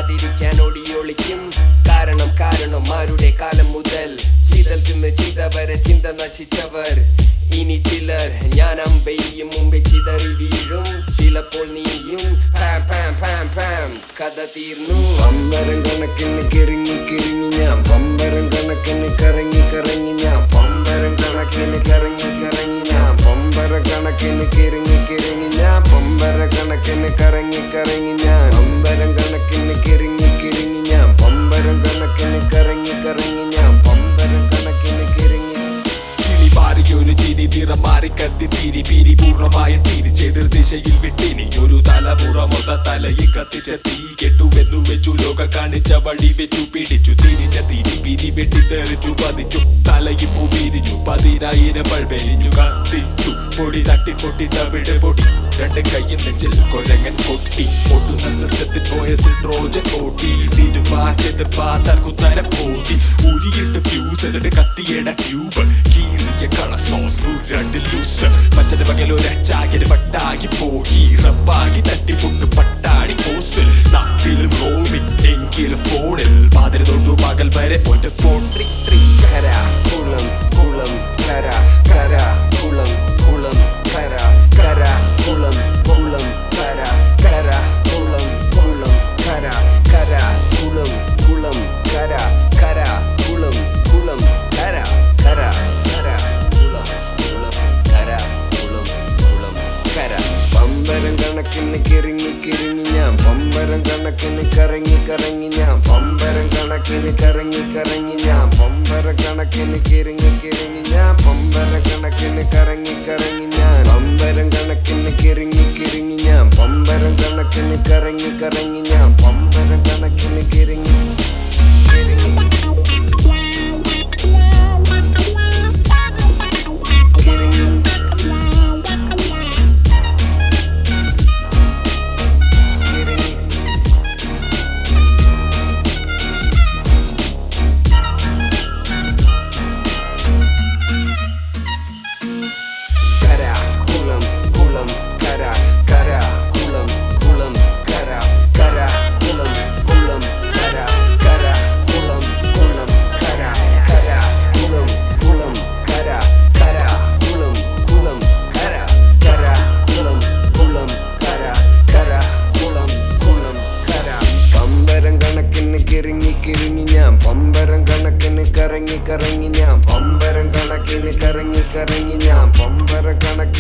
കാണാതിരിക്കാൻ ഓടിയൊളിക്കും കാരണം കാരണം ആരുടെ കാലം മുതൽ ചിതൽ തിന്ന് ചിതവരെ ചിന്ത നശിച്ചവർ ഇനി ചിലർ ഞാൻ അമ്പെയ്യും മുമ്പേ ചിതറി വീഴും ചിലപ്പോൾ നീയും പാം പാം പാം പാം കഥ തീർന്നു പമ്പരം കണക്കിന് കിറങ്ങി കിറങ്ങി ഞാൻ പമ്പരം കണക്കിന് കറങ്ങി കറങ്ങി ഞാൻ പമ്പരം കണക്കിന് കറങ്ങി കറങ്ങി ഞാൻ പമ്പര കണക്കിന് കിറങ്ങി കിറങ്ങി ഞാൻ പമ്പര കണക്കിന് കറങ്ങി കറങ്ങി ഞാൻ പമ്പരം കണക്കിന് കിറങ്ങി കിറങ്ങി ഞാൻ പമ്പരം കണക്കിന് കറങ്ങി കറങ്ങി ഞാൻ പമ്പരം കണക്കിന് കിറങ്ങി കിളി മാറിയൊരു ചിരി നിറം മാറി കത്തി തിരി പിരി പൂർണ്ണമായ തിരിച്ചെതിർ ദിശയിൽ വിട്ടിനി ഒരു തലമുറ മൊത്ത തലയിൽ കത്തിച്ച തീ കെട്ടുവെന്നു വെച്ചു ലോക കാണിച്ച വഴി വെച്ചു പിടിച്ചു തിരിച്ച തിരി പിരി വെട്ടിത്തെറിച്ചു പതിച്ചു തലയിൽ പൂ പിരിഞ്ഞു പതിനായിരം പഴവെരിഞ്ഞു കത്തിച്ചു പൊടി തട്ടി പൊട്ടി തവിട് പൊടി രണ്ട് കയ്യിൽ നെഞ്ചിൽ കൊരങ്ങൻ കൊട്ടി പൊട്ടുന്ന സിസ്റ്റത്തിൽ പോയ സിട്രോജൻ ഓട്ടി തിരുമാറ്റത് പാത്താൽ കുത്തര പോതി ഉരിയിട്ട് ഫ്യൂസ് എന്നിട്ട് കത്തിയട ട്യൂബ് കീറിയ കള സോസ് രണ്ട് ലൂസ് മച്ചന്റെ പകലൊരു അച്ചാകിന് പട്ടാകി പോയി റബ്ബാകി തട്ടി പൊട്ട് പട്ടാടി കോസിൽ നാട്ടിലും റോമിൽ എങ്കിലും ഫോണിൽ പാതിര തൊട്ടു പകൽ വരെ ഒരു ഫോൺ ട്രി ട്രി കര കുളം കുളം കര കര കുളം കുളം കര കര കുളം കുളം കര കര കുളം കുളം കര കര കുളം കുളം കര കര കുളം കുളം കര കര കര കുളം കുളം കര കുളം കുളം കര പമ്പരം കണക്കിന് കിറങ്ങി കിറങ്ങി ഞാൻ പമ്പരം കണക്കിന് കറങ്ങി കറങ്ങി ഞാൻ പമ്പരം കണക്കിന് കറങ്ങി കറങ്ങി ഞാൻ പമ്പര കണക്കിന് കിറങ്ങി കിറങ്ങി ഞാൻ പമ്പര കണക്കിന് കറങ്ങി കറങ്ങി ഞാൻ പമ്പരം കണക്കിന് കിറങ്ങി കിറങ്ങി ഞാൻ പമ്പരം കണക്കിന് കറങ്ങി കറങ്ങി ഞാൻ പമ്പരം കണക്കിന് കിറങ്ങി കിറങ്ങി കിറങ്ങി കിറങ്ങി കര കുളം കുളം കര കര കുളം കുളം കര കര കുളം കുളം കര കര കുളം കുളം കര കര കുളം കുളം കര കര കുളം കുളം കര കര കുളം കുളം കര കര കുളം കുളം കര പമ്പരം കണക്കിന് കിറങ്ങി കിറങ്ങി ഞാൻ പമ്പരം കണക്കിന് കറങ്ങി കറങ്ങി ഞാൻ പമ്പരം കണക്കിന് കറങ്ങി കറങ്ങി ഞാൻ പമ്പര കണക്കിന്